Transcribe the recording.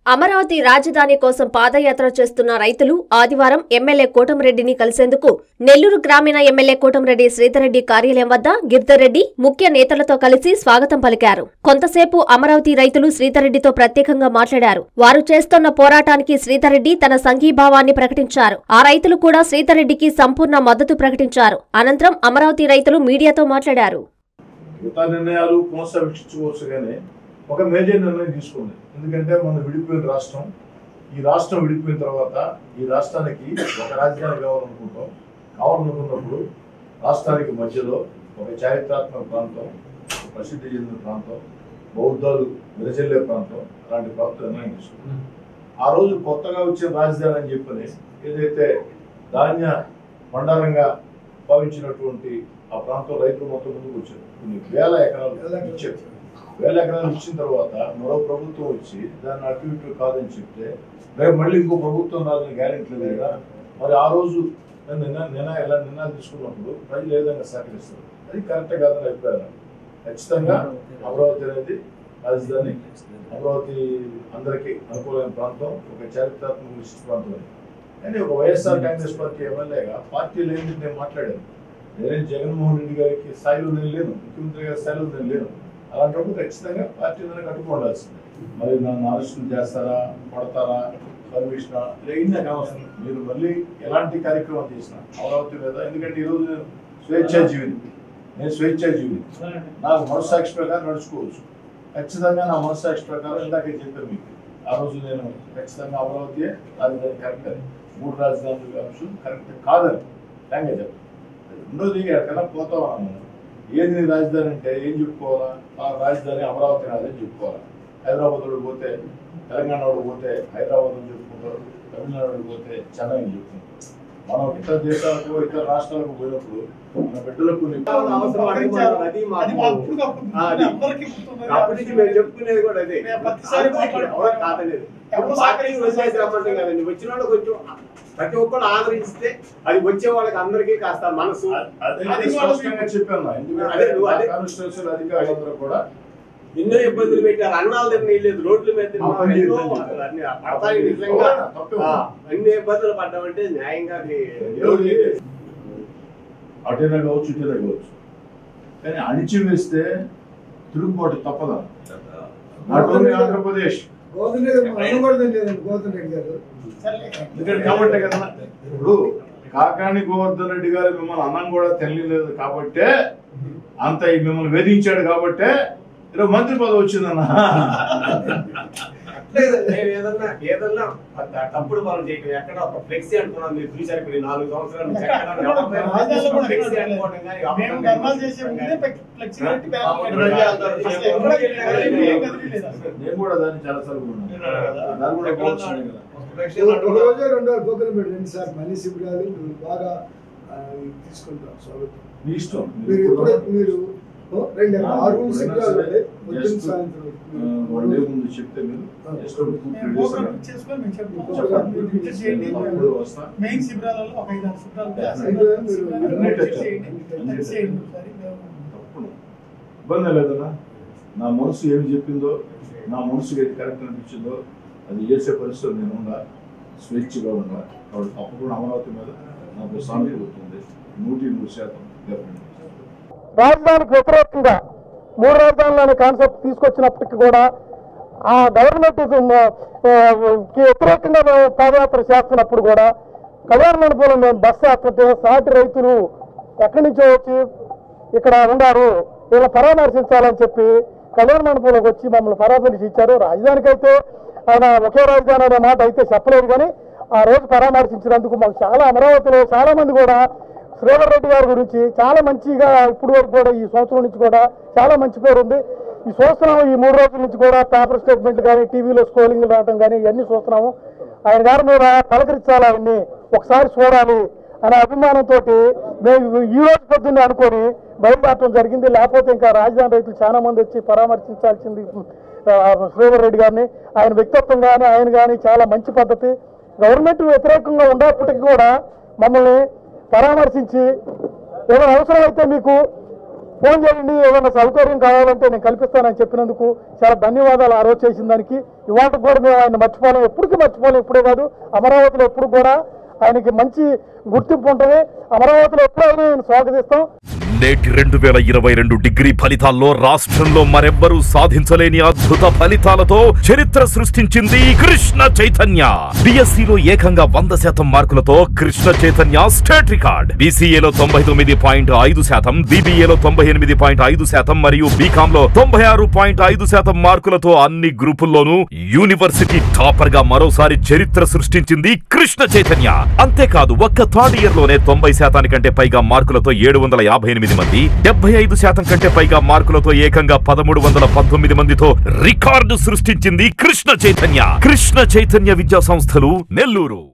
అమరావతి రాజధాని కోసం పాదయాత్ర చేస్తున్న రైతులు ఆదివారం ఎమ్మెల్యే కోటంరెడ్డిని కలిసేందుకు నెల్లూరు గ్రామీణ ఎమ్మెల్యే కోటంరెడ్డి శ్రీధర్రెడ్డి కార్యాలయం వద్ద గిరిధర్రెడ్డి ముఖ్య నేతలతో కలిసి స్వాగతం పలికారు కొంతసేపు అమరావతి రైతులు శ్రీధర్రెడ్డితో ప్రత్యేకంగా మాట్లాడారు వారు చేస్తున్న పోరాటానికి శ్రీధర్రెడ్డి తన సంఘీభావాన్ని ప్రకటించారు ఆ రైతులు కూడా శ్రీధర్రెడ్డికి సంపూర్ణ మద్దతు ప్రకటించారు అనంతరం అమరావతి రైతులు మీడియాతో మాట్లాడారు మిగతా నిర్ణయాలు పునఃసమీక్షించుకోవచ్చు కానీ ఒక మేజర్ నిర్ణయం తీసుకుంది ఎందుకంటే మనం విడిపోయిన రాష్ట్రం ఈ రాష్ట్రం విడిపోయిన తర్వాత ఈ రాష్ట్రానికి ఒక రాజధాని కావాలనుకుంటాం కావాలనుకున్నప్పుడు రాష్ట్రానికి మధ్యలో ఒక చారిత్రాత్మక ప్రాంతం ఒక ప్రసిద్ధి చెందిన ప్రాంతం బౌద్ధాలు విరచెల్లే ప్రాంతం అలాంటి ప్రాంతం నిర్ణయం తీసుకుంది ఆ రోజు కొత్తగా వచ్చిన రాజధాని అని చెప్పని ఏదైతే ధాన్య భండారంగా భావించినటువంటి ఆ ప్రాంతం రైతులు మొత్తం ముందుకు వచ్చారు కొన్ని వేల ఎకరాలు ఇచ్చారు వేల ఎకరాలు ఇచ్చిన తర్వాత మరో ప్రభుత్వం వచ్చి దాన్ని అటు ఇటు కాదని చెప్తే రేపు మళ్ళీ ఇంకో ప్రభుత్వం రాదని గ్యారెంటీ లేదు కదా మరి ఆ రోజు నిన్న నిన్న ఎలా నిర్ణయాలు తీసుకున్నప్పుడు ప్రజలు ఏ విధంగా సహకరిస్తారు అది కరెక్ట్ కాదని అభిప్రాయం ఖచ్చితంగా అమరావతి అనేది రాజధాని అమరావతి అందరికీ అనుకూలమైన ప్రాంతం ఒక చారిత్రాత్మక విశిష్ట ప్రాంతం అది. కానీ ఒక వైఎస్ఆర్ కాంగ్రెస్ పార్టీ ఎమ్మెల్యేగా పార్టీ లేని నేను మాట్లాడాను నేనే జగన్మోహన్ రెడ్డి గారికి స్థాయిలో నేను లేను ముఖ్యమంత్రి గారి స్థాయిలో నేను లేను అలాంటప్పుడు ఖచ్చితంగా పార్టీ మీద కట్టుకోవాల్సిందే మరి నన్ను అరెస్టులు చేస్తారా కొడతారా పర్మిషన్ ఇన్ని నాకు అవసరం మీరు మళ్ళీ ఎలాంటి కార్యక్రమం చేసినా అమరావతి మీద ఎందుకంటే ఈరోజు నేను స్వేచ్ఛాజీవిని నేను స్వేచ్ఛాజీవిని నాకు మనస్సాక్షి ప్రకారం నడుచుకోవచ్చు ఖచ్చితంగా నా మనస్సాక్షి ప్రకారం ఇందాక చెప్పాను మీకు ఆ రోజు నేను ఖచ్చితంగా అమరావతి రాజధాని కరెక్ట్ అని మూడు రాజధానులు అంశం కరెక్ట్ కాదని థ్యాంక్ యూ చెప్పాను రెండోది ఎక్కడికైనా పోతాం అన్నాను ఏది నీ రాజధాని అంటే ఏం చెప్పుకోవాలా ఆ రాజధాని అమరావతి నాదని చెప్పుకోవాలా హైదరాబాద్ వాడు పోతే తెలంగాణ వాడు పోతే హైదరాబాద్ అని చెప్పుకుంటారు తమిళనాడు వాడు పోతే చెన్నై అని చెప్పుకుంటారు మనం ఇతర దేశాలకు ఇతర రాష్ట్రాలకు పోయినప్పుడు మన బిడ్డలకు కొన్ని- అవసరం అది మాకు- అది మాకు- అది అప్పుడు అప్పుడు ఆ, అది. అందరికీ గుర్తున్నది. అప్పటి నుంచి మేము చెప్పుకునేది కూడా అదే మేము ప్రతిసారి ఎవరు కాదనేది ఎవరు పార్టీ వదిలేసి రమ్మంటే కదండి వచ్చిన వాళ్ళు కొంచెం ప్రతి ఒక్కరు ఆదరిస్తే అది వచ్చే వాళ్ళకి అందరికీ కాస్త మనసు అదే అది స్పష్టంగా చెప్పాను అదే ఎందుకంటే నువ్వు అదే- కాన్స్టిట్యూన్సీ అధికారులందరూ కూడా ఎన్నో ఇబ్బందులు పెట్టారు అన్నాల దగ్గర నీళ్ళు రోడ్ల మీద తిన్నాం, ఆ పని ఎన్నో చేయండి. అన్ని పడతాయి నిజంగా తప్పే ఆ, ఉంది. అన్ని ఇబ్బందులు పడ్డామంటే న్యాయంగా అది ఎవరికి అటైనా కావచ్చు ఇటైనా కావచ్చు కానీ అణిచివేస్తే తిరుగుబాటు తప్పదా నాట్ ఓన్లీ ఆంధ్రప్రదేశ్ గోధుమ రెడ్డి అన్నం కూడా తినలేదండి గోధుమ రెడ్డి గారు సర్లే. ఎందుకంటే కాబట్టే కదా ఇప్పుడు కాకాని గోవర్ధన్ రెడ్డి గారు మిమ్మల్ని అన్నం కూడా తెలియలేదు కాబట్టే అంత ఈ మిమ్మల్ని వేధించాడు కాబట్టే ఈరోజు మంత్రి పదవి వచ్చిందన్న మేము ఏదన్నా ఏదన్నా త- తప్పుడు పనులు చేయటం ఎక్కడ ఒక ఫ్లెక్సీ అనుకున్నాం మీరు చూసారు ఇప్పుడు ఈ నాలుగు సంవత్సరాల నుంచి ఎక్కడ ఎక్కడ కూడా రాజధానిలో కూడా ఫ్లెక్సీ ఎక్కడ అనుకోవడం కానీ మేము అబద్ధం ధర్నాలు చేసే చెప్పడం ముందే కానీ. ఫ్లెక్సీ పెట్టి ఆ, బ్యానర్ ముందు పెట్టి రోజే వెళ్తారు. అసలు ఎక్కడ కదిలి- ఏం కదిలిలేదు అసలు. నేను కూడా దాన్ని చాలా సార్లు దాన్ని కూడా పోవచ్చు కదా ఒక రోజు రెండు రోజులు పోకలు పెట్టి రెండు సార్లు మనీ శిబిరాలు మీరు బాగా ఆ, తీసుకుంటాం స్వాగతం మీ ఇష్టం మీరు ఎప్పుడు మీరు ఓ, రెండు ఆ, ఆరు ఎప్పుడైనా శిబిరాలు సరే, ఉంటాయి పొద్దున్న just, సాయంత్రం ఆ, వన్ డే ముందు చెప్తే మీరు just ఒక two, మేము three days ప్రోగ్రామ్ అలా చేసుకొని మేము చెప్తాం. చెప్పండి. మీరు విజిట్ చేయండి. అప్పుడు వస్తా మెయిన్ శిబిరాలలో ఒక ఐదు ఆరు శిబిరాలు ఉంటాయి. ఆ Yeah. శిబిరాలు మీరు శిబిరాలు అన్నిటి విజిట్ చేయండి. అన్నిటి విజిట్ చేయండి ఒకసారి. మేము తప్పకుండా ఇబ్బంది లేదన్నా నా మనసు ఏమి చెప్పిందో నా మనసుకి ఏది కరెక్ట్ అనిపించిందో అది చేసే పరిస్థితి నేను ఉండా స్వేచ్ఛగా ఉండా కాబట్టి తప్పకుండా అమరావతి మీద నాకు సానుభూతి అవుతుంది నూటి నూరు శాతం definitely. రాజధానికి వ్యతిరేకంగా మూడు రాజధానులు అనే కాన్సెప్ట్ తీసుకొచ్చినప్పటికీ కూడా ఆ గవర్నమెంట్ కి వ్యతిరేకంగా మేము పాదయాత్ర చేస్తున్నప్పుడు కూడా కళ్యాణ మండపంలో మేము బస్సు ఎత్తుంటే సాటి రైతులు ఎక్కడి నుంచో వచ్చి ఇక్కడ ఉన్నారు వీళ్ళ పరామర్శించాలని చెప్పి కళ్యాణ మండపంలోకి వచ్చి మమ్మల్ని పరామర్శించారు ఇచ్చారు రాజధానికైతే ఆయన ఒకే రాజధాని అనే మాట అయితే చెప్పలేదు కానీ ఆ రోజు పరామర్శించినందుకు మాకు చాలా అమరావతిలో చాలా మంది కూడా శ్రీధర్ రెడ్డి గారి గురించి చాలా మంచిగా ఇప్పుడు వరకు కూడా ఈ సంవత్సరం నుంచి కూడా చాలా మంచి పేరు ఉంది ఈ చూస్తున్నాము ఈ మూడు రోజుల నుంచి కూడా పేపర్ స్టేట్మెంట్ కానీ టీవీలో స్క్రోలింగ్ రావడం కానీ ఇవన్నీ చూస్తున్నాము ఆయన గారి మీద పలకరించాలి ఆయన్ని ఒకసారి చూడాలి అనే అభిమానంతో మేము ఈ రోజు పొద్దున్నే అనుకొని బయలుదేరటం జరిగింది లేకపోతే ఇంకా రాజధాని రైతులు చాలా మంది వచ్చి పరామర్శించాల్సింది ఆ, శ్రీధర్ రెడ్డి గారిని ఆయన వ్యక్తిత్వం కానీ ఆయన కానీ చాలా మంచి పద్ధతి గవర్నమెంట్ వ్యతిరేకంగా ఉన్నప్పటికీ కూడా మమ్మల్ని పరామర్శించి ఏమైనా అవసరమైతే మీకు ఫోన్ చేయండి ఏదైనా సౌకర్యం కావాలంటే నేను కల్పిస్తానని చెప్పినందుకు చాలా ధన్యవాదాలు ఆ రోజు చేసిన దానికి ఇవాళ కూడా మేము ఆయన మర్చిపోలేం ఎప్పటికీ మర్చిపోలేం ఇప్పుడే కాదు అమరావతిలో ఎప్పుడు కూడా ఆయనకి మంచి గుర్తింపు ఉంటుంది అమరావతిలో ఎప్పుడైనా ఆయన స్వాగతిస్తాం నేటి రెండు వేల ఇరవై రెండు డిగ్రీ ఫలితాల్లో రాష్ట్రంలో మరెవ్వరూ సాధించలేని అద్భుత ఫలితాలతో చరిత్ర సృష్టించింది కృష్ణ చైతన్య బిఎస్సిలో ఏకంగా వంద శాతం మార్కులతో కృష్ణ చైతన్య స్టేట్ రికార్డ్ బీసీఏలో తొంభై తొమ్మిది పాయింట్ ఐదు శాతం బీబీఏలో తొంభై ఎనిమిది పాయింట్ ఐదు శాతం మరియు బీకామ్ లో తొంభై ఆరు పాయింట్ ఐదు శాతం మార్కులతో అన్ని గ్రూపుల్లోనూ యూనివర్సిటీ టాపర్ గా మరోసారి చరిత్ర సృష్టించింది కృష్ణ చైతన్య అంతేకాదు ఒక్క థర్డ్ ఇయర్ లోనే తొంభై శాతానికంటే పైగా మార్కులతో ఏడు వందల యాభై ఎనిమిది మంది డెబ్బై ఐదు శాతం కంటే పైగా మార్కులతో ఏకంగా పదమూడు వందల పంతొమ్మిది మందితో రికార్డు సృష్టించింది కృష్ణ చైతన్య కృష్ణ చైతన్య విద్యా సంస్థలు నెల్లూరు